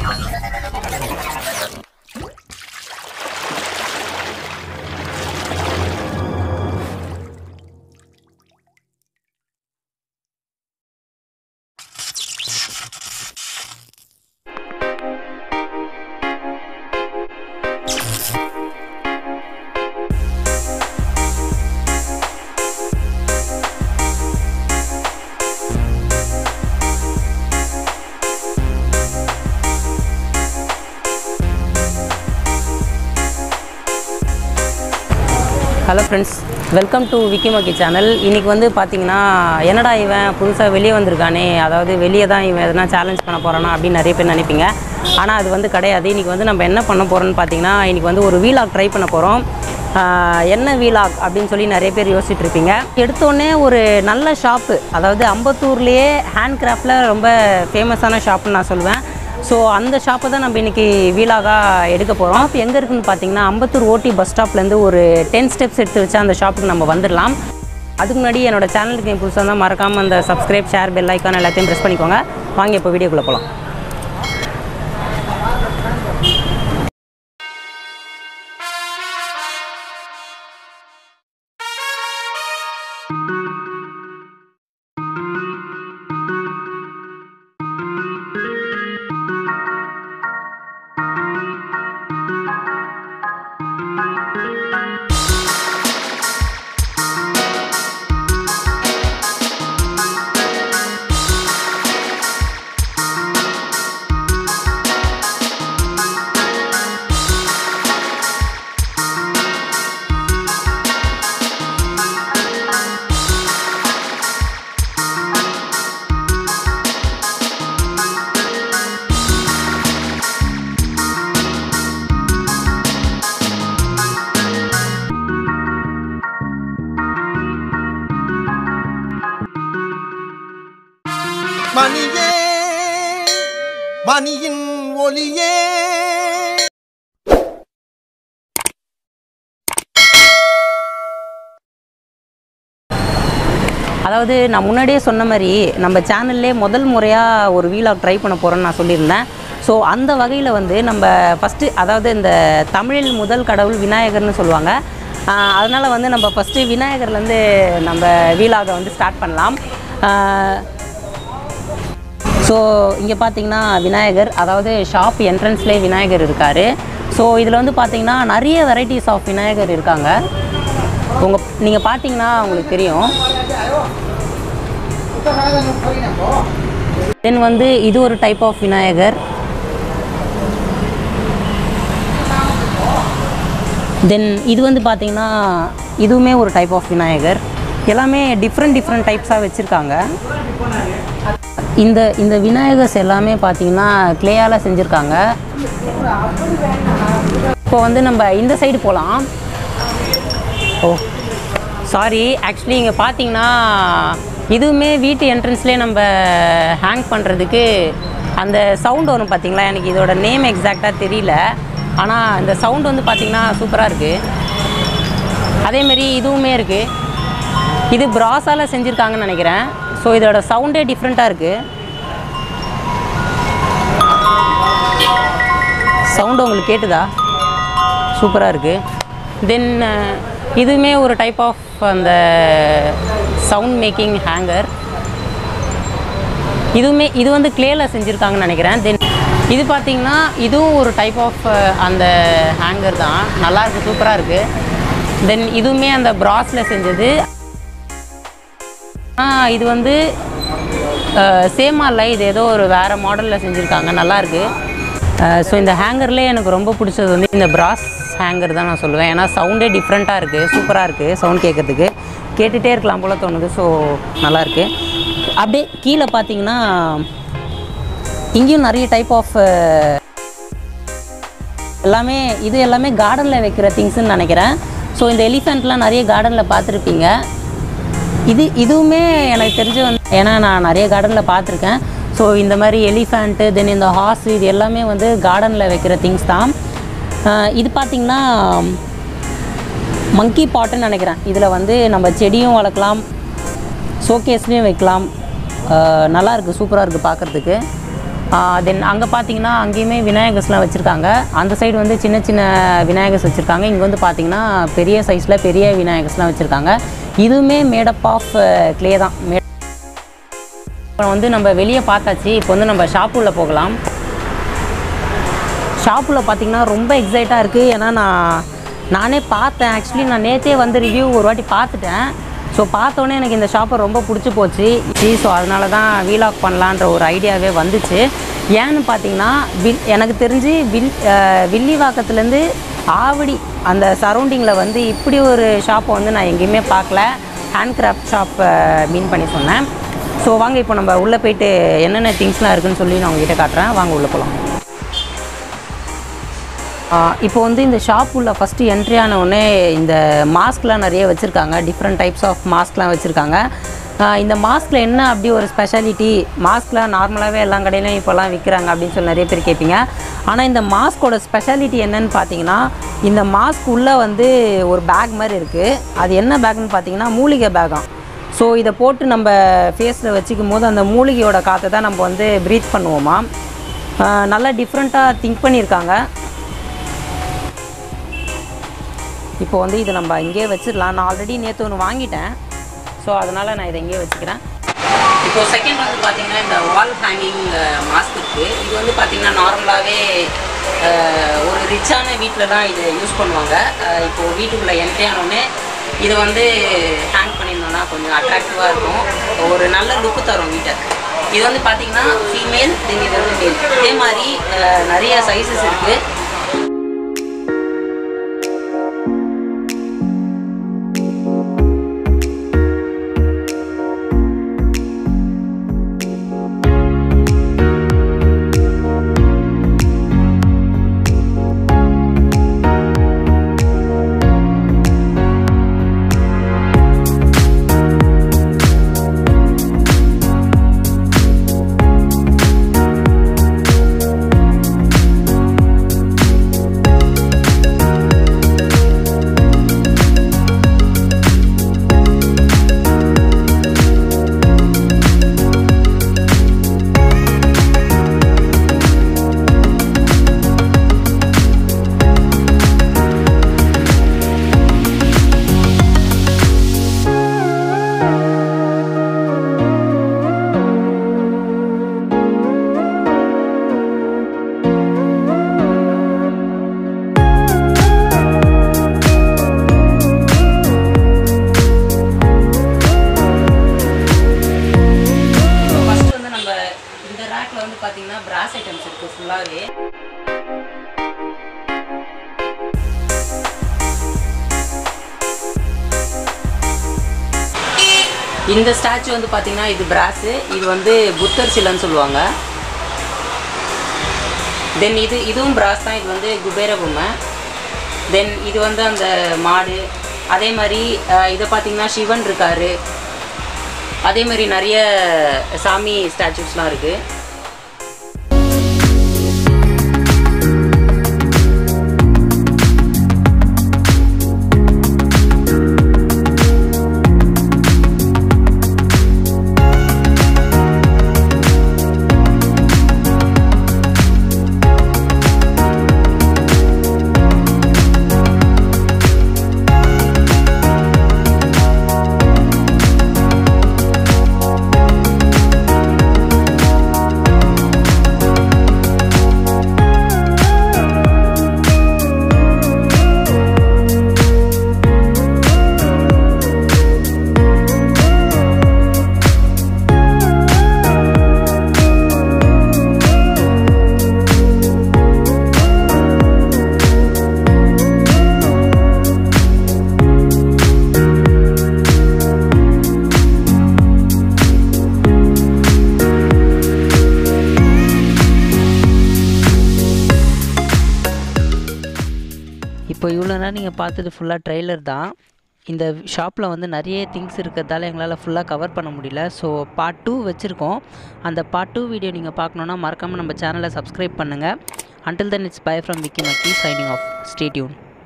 hello friends welcome to விக்கிமக்கி channel இன்றைக்கி வந்து பார்த்தீங்கன்னா என்னடா இவன் புதுசாக வெளியே வந்திருக்கானே அதாவது வெளியே தான் இவன் எதனா சேலஞ்ச் பண்ண போகிறானா அப்படின்னு நிறைய பேர் நினைப்பீங்க ஆனால் அது வந்து கிடையாது இன்றைக்கி வந்து நம்ம என்ன பண்ண போகிறோம்னு பார்த்தீங்கன்னா இன்றைக்கி வந்து ஒரு வீலாக் ட்ரை பண்ண போகிறோம் என்ன வீலாக் அப்படின்னு சொல்லி நிறைய பேர் யோசிச்சுட்டு இருப்பீங்க எடுத்தோடனே ஒரு நல்ல ஷாப்பு அதாவது அம்பத்தூர்லேயே ஹேண்ட் கிராஃப்டில் ரொம்ப ஃபேமஸான ஷாப்புன்னு நான் சொல்லுவேன் ஸோ அந்த ஷாப்பை தான் நம்ம இன்றைக்கி வீலாகாக எடுக்க போகிறோம் இப்போ எங்கே இருக்குன்னு பார்த்தீங்கன்னா அம்பத்தூர் ஓட்டி பஸ் ஸ்டாப்லேருந்து ஒரு டென் ஸ்டெப்ஸ் எடுத்து வச்சா அந்த ஷாப்புக்கு நம்ம வந்துடலாம் அதுக்கு முன்னாடி என்னோட சேனலுக்கு நீங்கள் புதுசாக தான் மறக்காமல் அந்த சப்ஸ்கிரைப் ஷேர் பெல் ஐக்கான் எல்லாத்தையும் ப்ரெஸ் பண்ணிக்கோங்க வாங்க இப்போ வீடியோக்குள்ளே போகலாம் மணியே மணியின் ஒளியே அதாவது நான் முன்னாடியே சொன்ன மாதிரி நம்ம சேனல்லே முதல் முறையாக ஒரு வீலாக் ட்ரை பண்ண போகிறோன்னு நான் சொல்லியிருந்தேன் ஸோ அந்த வகையில் வந்து நம்ம ஃபஸ்ட்டு அதாவது இந்த தமிழில் முதல் கடவுள் விநாயகர்னு சொல்லுவாங்க அதனால் வந்து நம்ம ஃபஸ்ட்டு விநாயகர்லேருந்து நம்ம வீலாகை வந்து ஸ்டார்ட் பண்ணலாம் ஸோ இங்கே பார்த்தீங்கன்னா விநாயகர் அதாவது ஷாப் என்ட்ரன்ஸ்லேயே விநாயகர் இருக்கார் ஸோ இதில் வந்து பார்த்தீங்கன்னா நிறைய வெரைட்டிஸ் ஆஃப் விநாயகர் இருக்காங்க உங்கள் நீங்கள் பார்த்தீங்கன்னா உங்களுக்கு தெரியும் தென் வந்து இது ஒரு டைப் ஆஃப் விநாயகர் தென் இது வந்து பார்த்தீங்கன்னா இதுவுமே ஒரு டைப் ஆஃப் விநாயகர் எல்லாமே டிஃப்ரெண்ட் டிஃப்ரெண்ட் டைப்ஸாக வச்சுருக்காங்க இந்த இந்த விநாயகர்ஸ் எல்லாமே பார்த்தீங்கன்னா கிளேயால் செஞ்சுருக்காங்க இப்போ வந்து நம்ம இந்த சைடு போகலாம் ஓ சாரி ஆக்சுவலி இங்கே பார்த்தீங்கன்னா இதுவுமே வீட்டு என்ட்ரன்ஸ்லேயே நம்ம ஹேங் பண்ணுறதுக்கு அந்த சவுண்ட் வரும் பார்த்தீங்களா எனக்கு இதோட நேம் எக்ஸாக்டாக தெரியல ஆனால் இந்த சவுண்ட் வந்து பார்த்தீங்கன்னா சூப்பராக இருக்குது அதேமாரி இதுவுமே இருக்குது இது பிராஸால் செஞ்சுருக்காங்கன்னு நினைக்கிறேன் ஸோ இதோட சவுண்டே டிஃப்ரெண்ட்டாக இருக்குது சவுண்டு உங்களுக்கு கேட்டுதா சூப்பராக இருக்குது தென் இதுவுமே ஒரு டைப் ஆஃப் அந்த சவுண்ட் மேக்கிங் ஹேங்கர் இதுவுமே இது வந்து கிளேயில் செஞ்சுருக்காங்கன்னு நினைக்கிறேன் தென் இது பார்த்தீங்கன்னா இதுவும் ஒரு டைப் ஆஃப் அந்த ஹேங்கர் தான் நல்லாயிருக்கு சூப்பராக இருக்குது தென் இதுவுமே அந்த ப்ராஸில் செஞ்சது ஆ இது வந்து சேமா இல்லை இது ஏதோ ஒரு வேறு மாடலில் செஞ்சுருக்காங்க நல்லாயிருக்கு ஸோ இந்த ஹேங்கர்லேயே எனக்கு ரொம்ப பிடிச்சது வந்து இந்த பிராஸ் ஹேங்கர் தான் நான் சொல்லுவேன் ஏன்னா சவுண்டே டிஃப்ரெண்ட்டாக இருக்குது சூப்பராக இருக்குது சவுண்ட் கேட்குறதுக்கு கேட்டுகிட்டே இருக்கலாம் போல் தோணுது ஸோ நல்லாயிருக்கு அப்படியே கீழே பார்த்தீங்கன்னா இங்கேயும் நிறைய டைப் ஆஃப் எல்லாமே இது எல்லாமே கார்டனில் வைக்கிற திங்ஸ்ன்னு நினைக்கிறேன் ஸோ இந்த எலிஃபெண்ட்லாம் நிறைய கார்டனில் பார்த்துருப்பீங்க இது இதுவுமே எனக்கு தெரிஞ்சு வந்து ஏன்னா நான் நிறைய கார்டனில் பார்த்துருக்கேன் ஸோ இந்த மாதிரி எலிஃபேண்ட்டு தென் இந்த ஹார்ஸ் இது எல்லாமே வந்து கார்டனில் வைக்கிற திங்ஸ் தான் ஆஹ் இது பார்த்திங்கன்னா மங்கி பாட்டுன்னு நினைக்கிறேன் இதில் வந்து நம்ம செடியும் வளர்க்கலாம் ஷோகேஸ்லேயும் வைக்கலாம் ஆஹ் நல்லா இருக்குது சூப்பராக இருக்குது பார்க்குறதுக்கு தென் அங்கே பார்த்தீங்கன்னா அங்கேயுமே விநாயகர்ஸ்லாம் வச்சுருக்காங்க அந்த சைடு வந்து சின்ன சின்ன விநாயகர்ஸ் வச்சுருக்காங்க இங்கே வந்து பார்த்தீங்கன்னா பெரிய சைஸில் பெரிய விநாயகர்ஸ்லாம் வச்சுருக்காங்க இதுவுமே மேடப் ஆஃப் க்ளே தான் மே இப்போ வந்து நம்ம வெளியே பார்த்தாச்சு இப்போ வந்து நம்ம ஷாப்புள்ள போகலாம் ஷாப்புள்ள பார்த்தீங்கன்னா ரொம்ப எக்ஸைட்டாக இருக்குது ஏன்னா நான் நானே பார்த்தேன் ஆக்சுவலி நான் நேற்றே வந்து ரிவ்யூ ஒரு வாட்டி பார்த்துட்டேன் ஸோ பார்த்தோன்னே எனக்கு இந்த ஷாப்பை ரொம்ப பிடிச்சி போச்சு ஸோ அதனால தான் வீலாக் பண்ணலான்ற ஒரு ஐடியாவே வந்துச்சு ஏன்னு பார்த்தீங்கன்னா வில் எனக்கு தெரிஞ்சு வில் அஹ் வில்லிவாக்கத்துலேருந்து ஆவடி அந்த சரௌண்டிங்கில் வந்து இப்படி ஒரு ஷாப்பை வந்து நான் எங்கேயுமே பார்க்கல ஹேண்ட் கிராஃப்ட் ஷாப் மீன் பண்ணி சொன்னேன் ஸோ வாங்க இப்போ நம்ம உள்ளே போயிட்டு என்னென்ன திங்ஸ்லாம் இருக்குன்னு சொல்லி நான் உங்ககிட்ட காட்டுறேன் வாங்க உள்ளே போகலாம் இப்போ வந்து இந்த ஷாப் உள்ள ஃபஸ்ட்டு என்ட்ரி ஆன உடனே இந்த மாஸ்க்லாம் நிறைய வச்சுருக்காங்க டிஃப்ரெண்ட் டைப்ஸ் ஆஃப் மாஸ்க்லாம் வச்சுருக்காங்க இந்த மாஸ்கில் என்ன அப்படி ஒரு ஸ்பெஷாலிட்டி மாஸ்க்லாம் நார்மலாகவே எல்லா கடையிலையும் இப்போல்லாம் விற்கிறாங்க அப்படின்னு சொல்லி நிறைய பேர் கேட்பீங்க ஆனால் இந்த மாஸ்கோட ஸ்பெஷாலிட்டி என்னன்னு பார்த்தீங்கன்னா இந்த மாஸ்க் உள்ளே வந்து ஒரு பேக் மாதிரி இருக்குது அது என்ன பேக்னு பார்த்தீங்கன்னா மூலிகை பேக்காம் ஸோ இதை போட்டு நம்ம ஃபேஸில் வச்சுக்கும் போது அந்த மூலிகையோட காற்றை தான் நம்ம வந்து ப்ரீத் பண்ணுவோமா ஆஹ் நல்லா டிஃப்ரெண்ட்டாக திங்க் பண்ணியிருக்காங்க இப்போ வந்து இது நம்ம இங்கேயே வச்சிடலாம் நான் ஆல்ரெடி நேற்று ஒன்று வாங்கிட்டேன் ஸோ அதனால் நான் இதை இங்கேயே வச்சுக்கிறேன் இப்போ செகண்ட் வந்து பார்த்தீங்கன்னா இந்த வால் ஹேங்கிங் மாஸ்க் இருக்குது இது வந்து பார்த்தீங்கன்னா நார்மலாகவே ஒரு ரிச்சான வீட்டில் தான் இதை யூஸ் பண்ணுவாங்க அஹ் இப்போ வீட்டுக்குள்ளே என்ட்ரி ஆனோடனே இதை வந்து ஹேங் பண்ணியிருந்தோம்னா கொஞ்சம் அட்ராக்டிவாக இருக்கும் ஒரு நல்ல லுக்கு தரும் வீட்டை இது வந்து பார்த்தீங்கன்னா ஃபீமேல் தென் இது வந்து மேல் இதே மாதிரி அஹ், நிறைய சைஸஸ் இருக்குது ஃபர்ஸ்ட் வந்து நம்ம இந்த ரேக்ல வந்து பாத்தீங்கன்னா பிராஸ் ஐட்டம்ஸ் இருக்கு ஃபுல்லாவே இந்த ஸ்டாச்சு வந்து பாத்தீங்கன்னா இது பிராஸ் இது வந்து புத்தர் சிலைன்னு சொல்லுவாங்க தென் இது இதுவும் பிராஸ் தான் இது வந்து குபேர பொம்மை தென் இது வந்து அந்த மாடு அதே மாதிரி அஹ், இதை பார்த்தீங்கன்னா சிவன் இருக்காரு அதே மாதிரி நிறைய சாமி ஸ்டாச்சுஸ்லாம் இருக்குது இப்போ இவ்வளோ நேரம் நீங்கள் பார்த்தது ஃபுல்லாக ட்ரெய்லர் தான் இந்த ஷாப்பில் வந்து நிறைய திங்ஸ் இருக்கிறதால எங்களால் ஃபுல்லாக கவர் பண்ண முடியல ஸோ பார்ட் டூ வச்சுருக்கோம் அந்த பார்ட் டூ வீடியோ நீங்கள் பார்க்கணுன்னா மறக்காமல் நம்ம சேனலை சப்ஸ்கிரைப் பண்ணுங்கள் until then it's bye from Vicky மக்கி signing off stay tuned